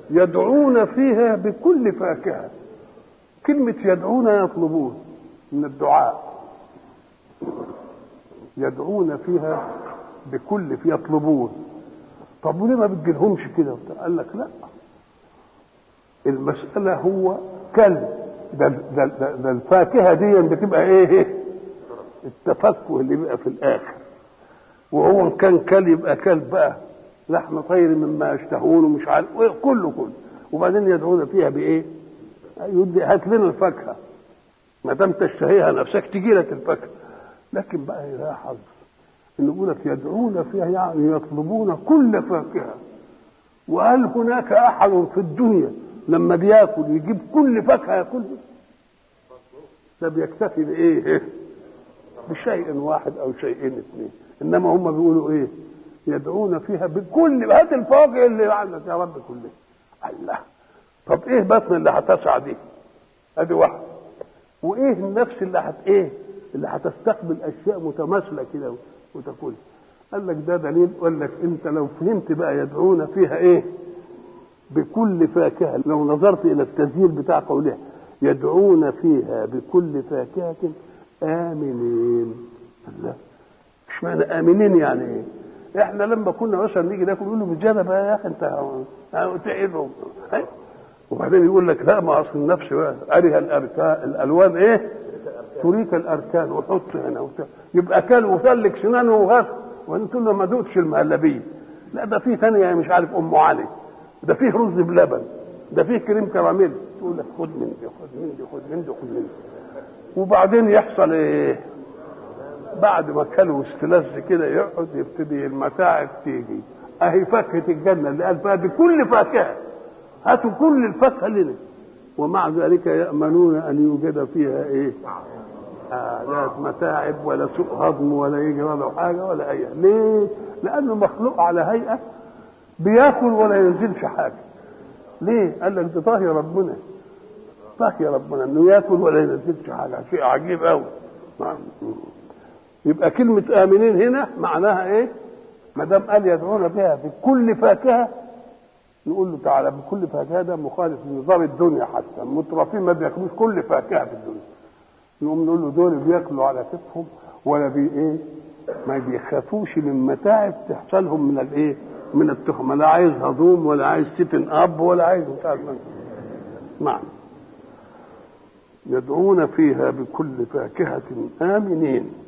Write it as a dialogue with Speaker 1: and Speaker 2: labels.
Speaker 1: يدعون فيها بكل فاكهة كلمة يدعون يطلبون من الدعاء يدعون فيها بكل في يطلبون طب وليه ما بتجيلهمش كده قال لك لا المسألة هو كلب ده, ده, ده, ده الفاكهة دي بتبقى ايه التفكه اللي بيبقى في الآخر وهو ان كان كلب يبقى كلب بقى لحم طير مما يشتهون ومش عارف كله كله وبعدين يدعون فيها بايه؟ يدي هات لنا الفاكهه ما دام تشتهيها نفسك تجي لك الفاكهه لكن بقى لا حظ ان يقول لك يدعون فيها يعني يطلبون كل فاكهه وهل هناك احد في الدنيا لما بياكل يجيب كل فاكهه ياكلها ده بيكتفي بايه؟ بشيء واحد او شيئين اثنين انما هم بيقولوا ايه؟ يدعون فيها بكل هات الفواكه اللي عندك يا رب كلها الله طب ايه بطن اللي هتسعى دي؟ ادي واحد وايه النفس اللي هت ايه؟ اللي هتستقبل اشياء متماثله كده وتاكلها قال لك ده دليل قال لك انت لو فهمت بقى يدعون فيها ايه؟ بكل فاكهه لو نظرت الى التسجيل بتاع قولها يدعون فيها بكل فاكهه امنين الله مش معنى امنين يعني ايه؟ احنا لما كنا مثلا نيجي ناكل نقول له بالجنة بقى يا اخي انت تعبهم وبعدين يقول لك لا ما اصل النفس بقى ارها الاركان الالوان ايه؟ تريك الاركان وحط هنا وبتاع يبقى كل وسلك سنانه وغسل وانت له ما دوتش المهلبيه لا ده فيه ثانيه مش عارف ام علي ده فيه رز بلبن ده فيه كريم كراميل تقول لك خد من دي خد من دي خد من دي خد من دي وبعدين يحصل ايه؟ بعد ما كلوا استلذ كده يقعد يبتدي المتاعب تيجي اهي فاكهه الجنه اللي قال فيها بكل فاكهه هاتوا كل الفاكهه لنا ومع ذلك يامنون ان يوجد فيها ايه؟ آه لا متاعب ولا سوء هضم ولا يجي ولا حاجه ولا اي ليه؟ لانه مخلوق على هيئه بياكل ولا ينزلش حاجه ليه؟ قال لك ده طاهي ربنا طاهي ربنا انه ياكل ولا ينزلش حاجه شيء عجيب قوي يبقى كلمة آمنين هنا معناها إيه؟ ما دام قال يدعون بها بكل فاكهة نقول له تعالى بكل فاكهة ده مخالف لنظام الدنيا حتى المترفين ما بياكلوش كل فاكهة في الدنيا نقوم نقول له دول بياكلوا على كتفهم ولا بي إيه؟ ما بيخافوش من متاعب تحصل لهم من الإيه؟ من التخمة لا عايز هضوم ولا عايز سيتن أب ولا عايز مش عارف نعم يدعون فيها بكل فاكهة آمنين